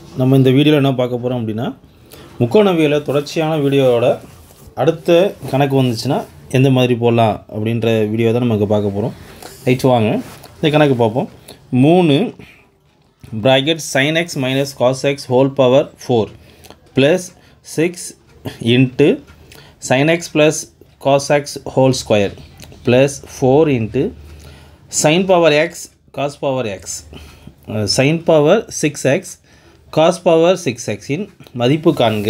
நம்ம இந்த வீடியோவில் என்ன பார்க்க போகிறோம் அப்படின்னா முக்கோணவியல தொடர்ச்சியான வீடியோவோட அடுத்த கணக்கு வந்துச்சுன்னா எந்த மாதிரி போடலாம் அப்படின்ற வீடியோ தான் நம்ம இங்கே பார்க்க போகிறோம் ரைட் வாங்க இந்த கணக்கு பார்ப்போம் மூணு bracket sin x minus cos x whole power four plus six into sin x plus cos x whole square plus four into sin power x cos power x sin power six x cos power six எக்ஸின் மதிப்பு காண்க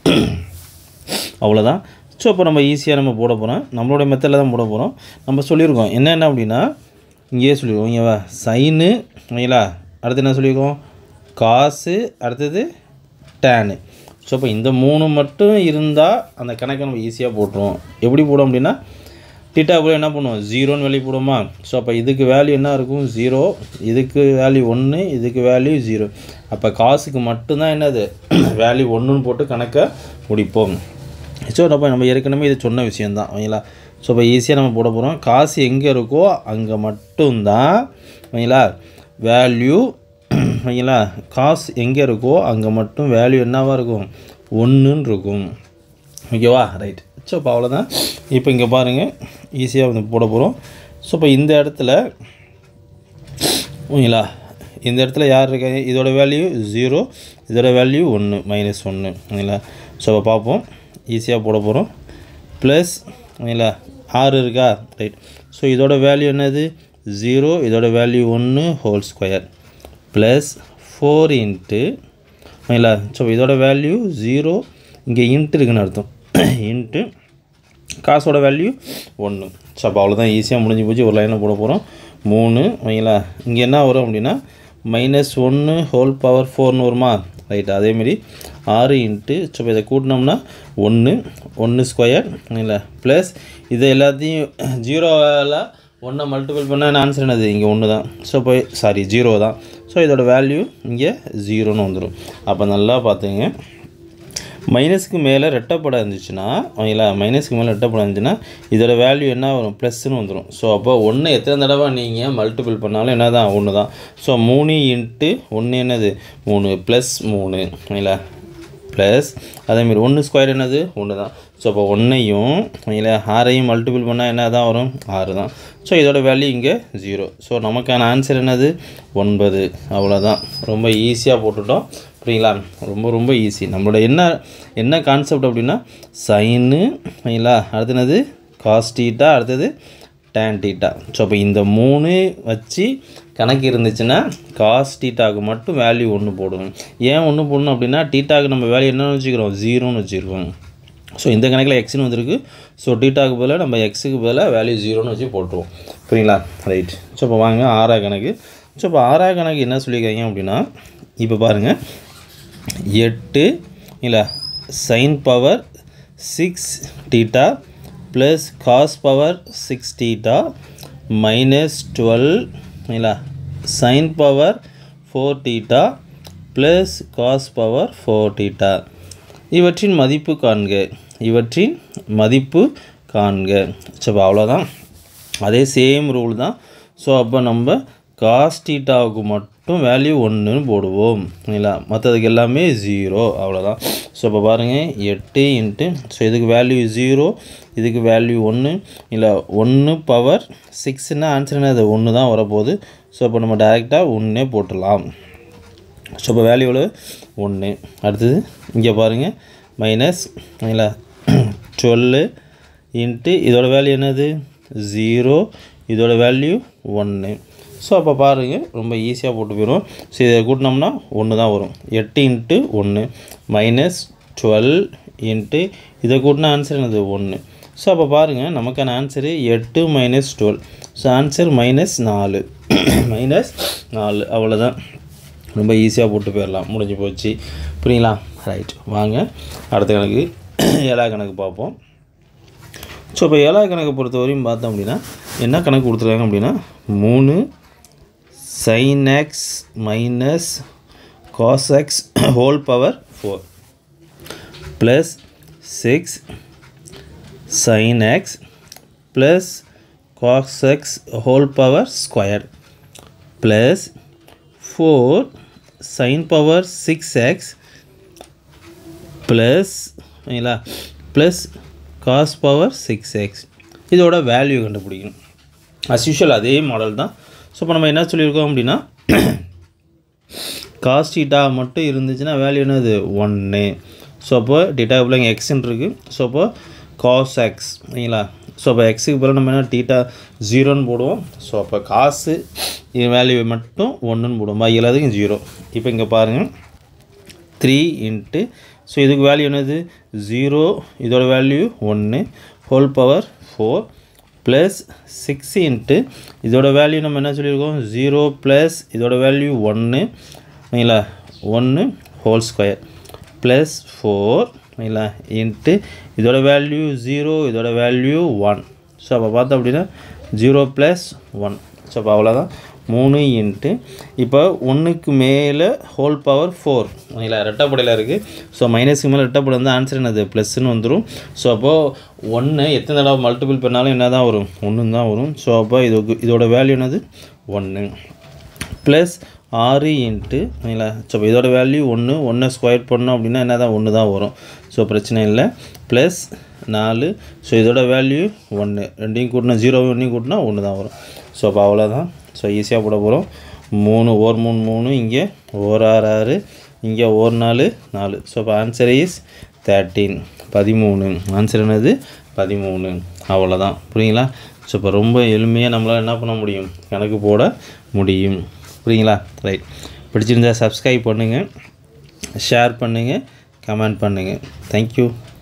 அவ்வளோதான் so இப்போ நம்ம ஈஸியாக நம்ம போட போகிறோம் நம்மளோட மெத்தடில் தான் போட போகிறோம் நம்ம சொல்லியிருக்கோம் என்னென்ன அப்படின்னா இங்கேயே சொல்லியிருக்கோம் இங்கேவா சைனு ஓகேங்களா அடுத்து என்ன சொல்லியிருக்கோம் காசு அடுத்தது டேனு ஸோ இப்போ இந்த மூணு மட்டும் இருந்தால் அந்த கணக்கை நம்ம ஈஸியாக போட்டுருவோம் எப்படி போடும் அப்படின்னா டீட்டாக்குள்ளே என்ன பண்ணுவோம் ஜீரோன்னு வெளியே போடுவோமா ஸோ அப்போ இதுக்கு வேல்யூ என்ன இருக்கும் ஜீரோ இதுக்கு வேல்யூ ஒன்று இதுக்கு வேல்யூ ஜீரோ அப்போ காசுக்கு மட்டும்தான் என்னது வேல்யூ ஒன்றுன்னு போட்டு கணக்கை முடிப்போம் ஸோ அப்போ நம்ம ஏற்கனவே இது சொன்ன விஷயந்தான் ஓகேங்களா ஸோ இப்போ ஈஸியாக நம்ம போட போகிறோம் காசு எங்கே இருக்கோ அங்கே மட்டும்தான் ஓகேங்களா வேல்யூ ஓகேங்களா காசு எங்கே இருக்கோ அங்கே மட்டும் வேல்யூ என்னவாக இருக்கும் ஒன்றுன்னு இருக்கும் ஓகேவா ரைட் ஸோ இப்போ அவ்வளோதான் இப்போ இங்கே பாருங்கள் ஈஸியாக வந்து போட போகிறோம் ஸோ இப்போ இந்த இடத்துல ஓகேங்களா இந்த இடத்துல யார் இருக்காங்க இதோட வேல்யூ ஜீரோ இதோட வேல்யூ ஒன்று மைனஸ் ஒன்று ஓகேங்களா ஸோ இப்போ பார்ப்போம் ஈஸியாக போட போகிறோம் ப்ளஸ் ஓகேங்களா ஆறு இருக்கா ரைட் ஸோ இதோட வேல்யூ என்னது ஜீரோ இதோட வேல்யூ ஒன்று whole square plus four into ஓகேங்களா ஸோ இதோட வேல்யூ ஜீரோ இங்கே இன்ட்டு இருக்குன்னு அர்த்தம் இன்ட்டு காசோட வேல்யூ ஒன்று ஸோ அப்போ அவ்வளோதான் ஈஸியாக முடிஞ்சு போச்சு ஒரு லைனில் போட போகிறோம் மூணு ஓகேங்களா இங்கே என்ன வரும் அப்படின்னா மைனஸ் ஒன்று ஹோல் பவர் ஃபோர்னு வருமா ரைட் அதேமாரி ஆறு இன்ட்டு ஸோ இப்போ இதை கூட்டினோம்னா ஒன்று ஒன்று ஸ்கொயர் இல்லை ப்ளஸ் இது எல்லாத்தையும் ஜீரோவில் ஒன்றை மல்டிபிள் பண்ணால் ஆன்சர் என்னது இங்கே ஒன்று தான் ஸோ இப்போ சாரி ஜீரோ தான் ஸோ இதோட வேல்யூ இங்கே ஜீரோன்னு வந்துடும் அப்போ நல்லா பார்த்துங்க மைனஸ்க்கு மேலே ரெட்டப்படம் இருந்துச்சுன்னா ஓகேங்களா மைனஸ்க்கு மேலே ரெட்டப்படம் இருந்துச்சுன்னா இதோட வேல்யூ என்ன வரும் ப்ளஸ்ன்னு வந்துடும் ஸோ அப்போ ஒன்று எத்தனை தடவை நீங்கள் மல்டிபிள் பண்ணாலும் என்ன தான் ஒன்று தான் ஸோ மூணு இன்ட்டு ஒன்று என்னது மூணு ப்ளஸ் மூணு ஓகேங்களா ப்ளஸ் அதேமாரி ஒன்று ஸ்கொயர் என்னது ஒன்று தான் ஸோ அப்போ ஒன்றையும் இல்லை ஆறையும் மல்டிபிள் பண்ணால் என்ன தான் வரும் ஆறு தான் ஸோ இதோட வேல்யூ இங்கே ஜீரோ ஸோ நமக்கான ஆன்சர் என்னது ஒன்பது அவ்வளோதான் ரொம்ப ஈஸியாக போட்டுட்டோம் புரியுங்களா ரொம்ப ரொம்ப ஈஸி நம்மளோட என்ன என்ன கான்செப்ட் அப்படின்னா சைனு சரிங்களா அடுத்து என்னது காஸ்டீட்டா அடுத்தது டேன் டீட்டா ஸோ அப்போ இந்த மூணு வச்சு கணக்கு இருந்துச்சுன்னா காஸ் டீட்டாவுக்கு மட்டும் வேல்யூ ஒன்று போடணும் ஏன் ஒன்று போடணும் அப்படின்னா டீட்டாவுக்கு நம்ம வேல்யூ என்னன்னு வச்சுக்கிறோம் ஜீரோன்னு வச்சுருக்கோம் ஸோ இந்த கணக்கில் எக்ஸ்னு வந்திருக்கு ஸோ டீட்டாவுக்கு பதிலாக நம்ம எக்ஸுக்கு பதிலாக வேல்யூ ஜீரோன்னு வச்சு போட்டுருவோம் புரியுங்களா ரைட் ஸோ இப்போ வாங்க ஆறா கணக்கு ஸோ இப்போ ஆறா கணக்கு என்ன சொல்லியிருக்காங்க அப்படின்னா இப்போ பாருங்கள் எட்டு இல்லை sine power six theta plus cos power six theta minus twelve இல்லை sine power four theta plus cos power four theta இவற்றின் மதிப்பு காண்க இவற்றின் மதிப்பு காண்க ஸோ அவ்வளோதான் அதே சேம் ரூல் தான் ஸோ அப்போ நம்ம காஸ் டீட்டாவுக்கு மட்டும் வேல்யூ ஒன்றுன்னு போடுவோம் இல்லைங்களா மற்றதுக்கு எல்லாமே ஜீரோ அவ்வளோதான் ஸோ இப்போ பாருங்கள் எட்டு இன்ட்டு ஸோ இதுக்கு வேல்யூ ஜீரோ இதுக்கு வேல்யூ ஒன்று இல்லை ஒன்று பவர் சிக்ஸ்னால் ஆன்சர் என்ன அது ஒன்று தான் வரப்போகுது ஸோ இப்போ நம்ம டேரெக்டாக ஒன்றே போட்டுடலாம் ஸோ இப்போ வேல்யூ எவ்வளோ ஒன்று அடுத்தது இங்கே பாருங்கள் மைனஸ் இல்லை டுவெல்லு இன்ட்டு இதோட வேல்யூ என்னது ஜீரோ இதோட வேல்யூ ஒன்று ஸோ அப்போ பாருங்கள் ரொம்ப ஈஸியாக போட்டு போயிடும் ஸோ இதை கூட்டினோம்னா ஒன்று தான் வரும் எட்டு இன்ட்டு ஒன்று மைனஸ் டுவெல் இன்ட்டு இதை கூட்டினா ஆன்சர் என்னது ஒன்று ஸோ அப்போ பாருங்கள் நமக்கான ஆன்சரு எட்டு minus twelve so answer minus நாலு மைனஸ் நாலு அவ்வளோதான் ரொம்ப ஈஸியாக போட்டு போயிடலாம் முடிஞ்சு போச்சு புரியுங்களா ரைட் வாங்க அடுத்த கணக்கு ஏழா கணக்கு பார்ப்போம் ஸோ இப்போ ஏழா கணக்கு பொறுத்த வரையும் பார்த்தோம் அப்படின்னா என்ன கணக்கு கொடுத்துருக்காங்க அப்படின்னா மூணு sine x minus cos x whole power four plus six sin x plus cos x whole power square plus 4 sine power six x plus ஓகேங்களா plus cos power six x இதோட வேல்யூ கண்டுபிடிக்கணும் அஸ் யூஷுவல் அதே model தான் so இப்போ நம்ம என்ன சொல்லியிருக்கோம் அப்படின்னா காஸ் டீட்டா மட்டும் இருந்துச்சுன்னா வேல்யூ என்னது ஒன்று ஸோ அப்போ டீட்டாக்குள்ள இங்கே எக்ஸ்ன்னு இருக்குது ஸோ அப்போ காஸ் எக்ஸ் சரிங்களா ஸோ அப்போ எக்ஸுக்கு பதிலாக நம்ம என்ன டீட்டா ஜீரோன்னு போடுவோம் ஸோ அப்போ காசு இது வேல்யூ மட்டும் ஒன்றுன்னு போடுவோம் பாக்கி எல்லாத்துக்கும் ஜீரோ இப்போ இங்கே பாருங்கள் த்ரீ இன்ட்டு ஸோ இதுக்கு வேல்யூ என்னது ஜீரோ இதோட வேல்யூ ஒன்று whole power four plus six into இதோட வேல்யூ நம்ம என்ன சொல்லியிருக்கோம் ஜீரோ ப்ளஸ் இதோட வேல்யூ ஒன்று சரிங்களா ஒன்று ஹோல் ஸ்கொயர் ப்ளஸ் ஃபோர் சரிங்களா இன்ட்டு இதோட வேல்யூ ஜீரோ இதோட வேல்யூ ஒன் ஸோ அப்போ பார்த்தோம் அப்படின்னா ஜீரோ ப்ளஸ் ஒன் ஸோ அப்போ அவ்வளோதான் மூணு இன்ட்டு இப்போ ஒன்றுக்கு மேலே ஹோல் பவர் ஃபோர் சரிங்களா ரெட்டப்படையில் இருக்குது ஸோ மைனஸ்க்கு மேலே ரெட்டப்படை வந்து ஆன்சர் என்னது ப்ளஸ்ன்னு வந்துடும் ஸோ அப்போது ஒன்று எத்தனை தடவை மல்டிபிள் பண்ணாலும் என்ன தான் வரும் ஒன்று தான் வரும் ஸோ அப்போ இது இதோட வேல்யூ என்னது ஒன்று ப்ளஸ் ஆறு இன்ட்டு சரிங்களா ஸோ அப்போ இதோட வேல்யூ ஒன்று ஒன்றை ஸ்கொயர் பண்ணோம் அப்படின்னா என்ன தான் ஒன்று தான் வரும் ஸோ பிரச்சனை இல்லை ப்ளஸ் நாலு ஸோ இதோட வேல்யூ ஒன்று ரெண்டையும் கூட்டினா ஜீரோ ஒன்றையும் கூட்டினா ஒன்று தான் வரும் ஸோ அப்போ அவ்வளோதான் ஸோ ஈஸியாக போட போகிறோம் மூணு ஓர் மூணு மூணு இங்கே ஓர் ஆறு ஆறு இங்கே ஓர் நாலு நாலு ஸோ அப்போ ஆன்சர் இஸ் தேர்ட்டீன் பதிமூணு ஆன்சர் என்னது பதிமூணு அவ்வளோதான் புரியுங்களா ஸோ இப்போ ரொம்ப எளிமையாக நம்மளால் என்ன பண்ண முடியும் கணக்கு போட முடியும் புரியுங்களா ரைட் பிடிச்சிருந்தா சப்ஸ்கிரைப் பண்ணுங்கள் ஷேர் பண்ணுங்கள் கமெண்ட் பண்ணுங்கள் தேங்க்யூ